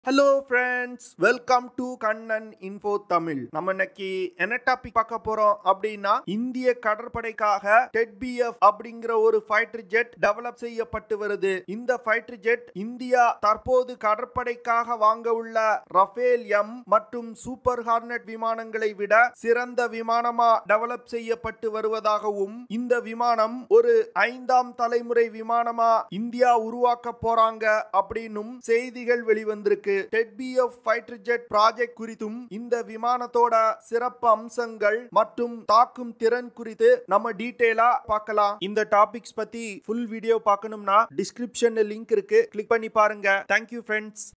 hello friends welcome to Kannan info Tamil நம்ம இன்னைக்கு என்ன டாபிக் பார்க்க போறோம் அப்படின்னா இந்திய கடற்படைக்காக டெட்பிஎஃப் அப்படிங்கிற ஒரு ஃபைட்டர் ஜெட் டெவலப் செய்யப்பட்டு வருது இந்த ஃபைட்டர் ஜெட் இந்தியா தற்போது கடற்படைக்காக வாங்க உள்ள ரஃபேல் எம் மற்றும் சூப்பர் ஹார்னட் விமானங்களை விட சிறந்த விமானமா டெவலப் செய்யப்பட்டு வருவதாகவும் இந்த விமானம் ஒரு ஐந்தாம் தலைமுறை விமானமா இந்தியா உருவாக்க போறாங்க அப்படின்னும் செய்திகள் வெளிவந்திருக்கு டெட்பிஎஃப் ஃபைட்டர் ஜெட் ப்ராஜெக்ட் குறித்தும் இந்த விமானத்தோட சிறப்பு அம்சங்கள் மற்றும் தாக்கும் திறன் குறித்து நம்ம டீட்டெயிலா பார்க்கலாம் இந்த டாபிக்ஸ் பத்தி ஃபுல் வீடியோ பார்க்கணும்னா டிஸ்கிரிப்ஷன்ல லிங்க் இருக்கு கிளிக் பண்ணி பாருங்க தேங்க்யூ ஃப்ரெண்ட்ஸ்